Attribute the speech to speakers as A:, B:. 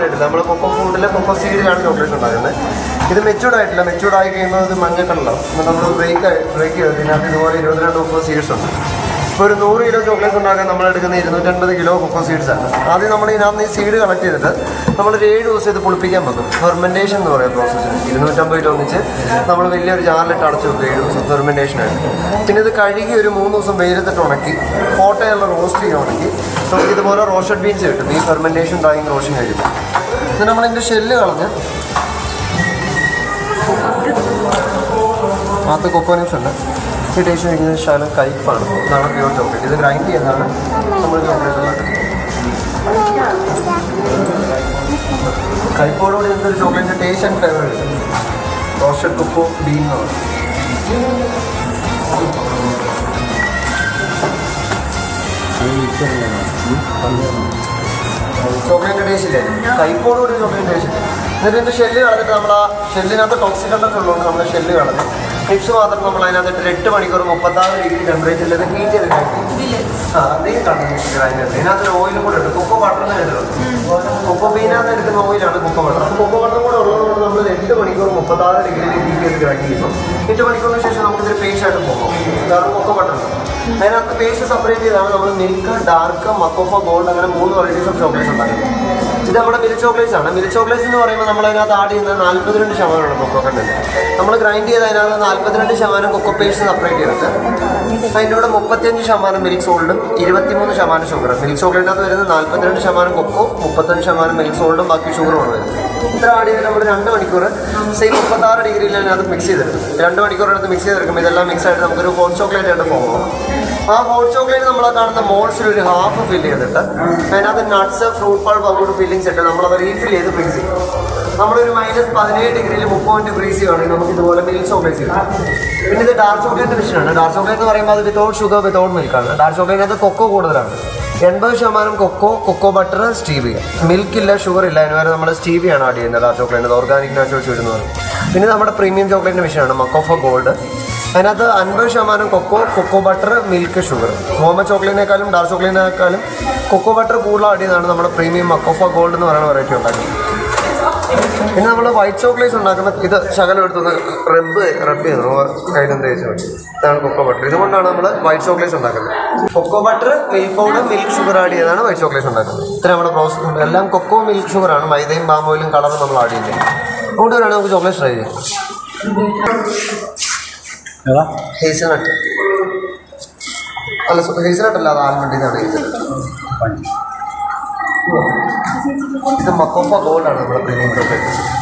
A: ആയിട്ടില്ല നമ്മൾ കൊക്കോ ഫുഡിലെ കൊക്കോ സീഡിലാണ് ചോക്ലേറ്റ് ഉണ്ടാക്കുന്നത് ഇത് മെച്ചൂർഡ് ആയിട്ടില്ല മെച്ചൂർഡ് ആയി കഴിയുമ്പോൾ ഇത് മഞ്ഞ കളറാവും അപ്പോൾ നമ്മൾ ബ്രേക്ക് ബ്രേക്ക് ചെയ്ത് ഇതിനകത്ത് ഇതുപോലെ ഇരുപത്തിരണ്ട് കൊക്കോ സീഡ്സ് ഉണ്ട് ഇപ്പോൾ ഒരു നൂറ് കിലോ ചോക്ലേറ്റ് ഉണ്ടാക്കാൻ നമ്മൾ എടുക്കുന്ന ഇരുന്നൂറ്റൻപത് കിലോ കൊക്കോ സീഡ്സ് ആണ് ആദ്യം നമ്മൾ ഇതിനകത്ത് ഈ സീഡ് കളക്ട് ചെയ്തിട്ട് നമ്മളൊരു ഏഴ് ദിവസം ഇത് പുളിപ്പിക്കാൻ വെക്കും ഫെർമെൻറ്റേഷൻ എന്ന് പറയുന്ന പ്രോസസ്സിന് ഇരുന്നൂറ്റമ്പത് കിലോ ഒന്നിച്ച് നമ്മൾ വലിയൊരു ജാറിലിട്ട് അടച്ചു വെക്കും ഏഴ് ദിവസം ഫെർമെൻറ്റേഷൻ ആയിട്ട് പിന്നെ ഇത് കഴുകി ഒരു മൂന്ന് ദിവസം വെയിലത്തിട്ട് ഉണക്കി കോട്ടയുള്ള റോസ്റ്റ് ചെയ്ത് ഉണക്കി നമുക്ക് ഇതുപോലെ റോസ്റ്റഡ് ബീൻസ് കിട്ടും ഈ ഫെർമെൻറ്റേഷൻ ഡ്രൈയിങ് റോഷൻ കഴിയുമ്പോൾ ഇത് നമ്മളിതിൻ്റെ ഷെല്ല് കളഞ്ഞ് അതിനകത്ത് കൊക്കോനട്സ് ഉണ്ട് ഈ ടേസ്റ്റ് കഴിക്കുന്ന ശാലം കയ്പാണ് ഇതാണ് പ്യൂർ ചോക്ലേറ്റ് ഇത് ഗ്രൈൻഡ് ചെയ്യുന്നതാണ് നമ്മൾ ചോക്ലേറ്റ് ഉണ്ടാക്കുന്നത് കയ്പോടുകൂടി എന്തൊരു ചോക്ലേറ്റിൻ്റെ ടേസ്റ്റ് ആൻഡ് ഫ്ലേവർ കിട്ടും റോസ്റ്റഡ് കൊക്കോ ബീൻ എന്ന് പറയും ചോക്ലേറ്റ് ടേസ്റ്റ് ഇല്ലേ കൈപ്പോടുകൂടി ചോക്ലേറ്റ് ടേസ്റ്റ് എന്നിട്ട് ഇതിൻ്റെ ഷെല്ല് കളഞ്ഞിട്ട് നമ്മൾ ആ ഷെല്ലിനകത്ത് ടോക്സിക് കണ്ടന്റ് ഉള്ളതുകൊണ്ട് നമ്മൾ ഷെല്ല് കളഞ്ഞു ടിപ്സ് മാത്രം നമ്മൾ അതിനകത്ത് ഇട്ട് എട്ട് മണിക്കൂർ മുപ്പത്താറ് ഡിഗ്രി ടെമ്പറേച്ചറിൽ ഇത് ഹീറ്റ് ചെയ്ത് കഴിക്കും ആ അതേ കണ്ടു ഗ്രൈൻഡർ ഇതിനകത്ത് ഓയിലും കൂടെ ഉണ്ട് കൊക്കോ ബട്ടറിന് എടുക്കുന്നത് കൊക്കോ ബീനകത്ത് എടുക്കുന്ന ഓയിലാണ് കൊക്കോ ബട്ടർ അപ്പോൾ കൊക്കോ ബട്ടർ കൂടെ ഉള്ളതുകൊണ്ട് നമ്മൾ എട്ട് മണിക്കൂർ മുപ്പത്താറ് ഡിഗ്രിയിൽ ഹീറ്റ് ചെയ്ത് ഗ്രൈൻഡ് ചെയ്യുമ്പോൾ എട്ട് മണിക്കൂറിന് ശേഷം നമുക്കിത് പേസ്റ്റ് ആയിട്ട് പോകും കാരണം കൊക്കോ ബട്ടർ ഉണ്ട് അതിനകത്ത് പേസ്റ്റ് സെപ്പറേറ്റ് ചെയ്താണ് നമ്മൾ മിൽക്ക് ഡാർക്ക് മക്കോഫ ഗോൾഡ് അങ്ങനെ മൂന്ന് വെറൈറ്റീസ് ഓഫ് ചോക്ലേറ്റ്സ് ഉണ്ടാക്കുന്നത് ഇത് നമ്മുടെ മിൽക്ക് ചോക്ലേറ്റ്സ് ആണ് മിൽക്ക് ചോക്ലേറ്റ്സ് എന്ന് പറയുമ്പോൾ നമ്മൾ അതിനകത്ത് ആഡ് ചെയ്യുന്നത് നാൽപ്പത്തിരണ്ട് ശതമാനമാണ് കൊക്കോ കണ്ടന്റ് നമ്മൾ ഗ്രൈൻഡ് ചെയ്ത് അതിനകത്ത് നാൽപ്പത്തിരണ്ട് ശതമാനം കൊക്കോ പേസ്റ്റ് സെപ്പറേറ്റ് ചെയ്തിട്ട് അതിൻ്റെ കൂടെ മുപ്പത്തിയഞ്ച് ശതമാനം മിൽക്ക് സോൾഡും ഇരുപത്തിമൂന്ന് ശതമാനം ഷുഗറും മിൽക്ക് ചോക്ലേറ്റിനകത്ത് വരുന്നത് നാൽപ്പത്തിരണ്ട് ശതമാനം കൊക്കോ മുപ്പത്തഞ്ച് ശതമാനം മിൽക്ക് സോൾഡും ബാക്കി ഷുഗറുമാണ് വരുന്നത് ഇത്ര ആഡ് ചെയ്ത് നമ്മൾ രണ്ട് മണിക്കൂർ സെയിം മുപ്പത്താറ് ഡിഗ്രിയിൽ അതിനകത്ത് മിക്സ് ചെയ്തെടുക്കും രണ്ട് മണിക്കൂറിനകത്ത് മിക്സ് ചെയ്തെടുക്കുമ്പോൾ ഇതെല്ലാം മിക്സ് ആയിട്ട് നമുക്കൊരു ഹോട്ട് ചോക്ലേറ്റ് ആയിട്ട് ഫോം ആവും ആ ഹോട്ട് ചോക്ലേറ്റ് നമ്മൾ കാണുന്ന മോൾസിൽ ഒരു ഹാഫ് ഫിൽ ചെയ്തിട്ട് അതിനകത്ത് നട്ട്സ് ഫ്രൂട്ട് പൾപ്പ് അങ്ങോട്ട് ഫില്ലിങ്സ് ഇട്ട് നമ്മളത് റീഫിൽ ചെയ്ത് ഫ്രീസ് ചെയ്യും നമ്മളൊരു മൈനസ് പതിനേഴ് ഡിഗ്രിയിൽ മുപ്പത് മിനിറ്റ് ഫ്രീസ് ചെയ്യുകയാണെങ്കിൽ നമുക്ക് ഇതുപോലെ മിൽക്ക് ചോക്ലേറ്റ് കിട്ടും പിന്നെ ഇത് ഡാർക്ക് ചോക്ലേറ്റ് മിഷനാണ് ഡാർക്ക് ചോക്ലേറ്റ് എന്ന് പറയുമ്പോൾ അത് വിതൗട്ട് ഷുഗർ വിതൗട്ട് മിൽക്കാണ് ഡാർക്ക് ചോക്ലേറ്റിനകത്ത് കൊക്കോ കൂടുതലാണ് എൺപത് ശതമാനം cocoa cocoa butter stevia milk ഇല്ല ഷുഗർ ഇല്ല അതിന് വരെ നമ്മൾ സ്റ്റീവിയാണ് ആഡ് ചെയ്യുന്നത് dark chocolate organic natural sweet എന്ന് പറയും പിന്നെ നമ്മുടെ പ്രീമിയം ചോക്ലേറ്റിൻ്റെ മിഷനാണ് മക്കോഫ ഗോൾഡ് അതിനകത്ത് അൻപത് ശതമാനം cocoa cocoa butter milk sugar ഹോമ ചോക്ലേറ്റിനേക്കാളും ഡാർക്ക് ചോക്ലേറ്റിനേക്കാളും കൊക്കോ ബട്ടർ കൂടുതൽ ആഡ് ചെയ്താണ് നമ്മുടെ പ്രീമിയം മക്കോഫ ഗോൾഡ് എന്ന് പറയുന്ന വെറൈറ്റി ഉണ്ടാക്കുന്നത് പിന്നെ നമ്മൾ വൈറ്റ് ചോക്ലേറ്റ്സ് ഉണ്ടാക്കുന്ന ഇത് ശകലം എടുത്തൊന്ന് റബ്ബ് റബ്ബ് ചെയ്യുന്നു കയ്യിലും തേച്ച് വെച്ച് ഇതാണ് കൊക്കോ ബട്ടർ ഇതുകൊണ്ടാണ് നമ്മൾ വൈറ്റ് ചോക്ലേറ്റ്സ് ഉണ്ടാക്കുന്നത് cocoa butter milk powder milk sugar add ചെയ്താണ് വൈറ്റ് ചോക്ലേറ്റ്സ് ഉണ്ടാക്കുന്നത് ഇത്ര നമ്മുടെ പ്രോസസ് എല്ലാം കൊക്കോ മിൽക്ക് ഷുഗറാണ് മൈദയും പാം ഓയിലും കളറും നമ്മൾ ആഡ് ചെയ്യുന്നത് അതുകൊണ്ട് വരാണ് നമുക്ക് ചോക്ലേറ്റ് ട്രൈ ചെയ്യാം
B: ഏതാ
A: ഹേസൽനട്ട് അല്ല ഹേസൽനട്ട് അല്ല അത് ആൽമണ്ട് ഇതാണ് ഹേസൽനട്ട് ഇത് മക്കോപ്പ ഗോൾഡ് ആണ് നമ്മുടെ പ്രീമിയം ചോക്ലേറ്റ്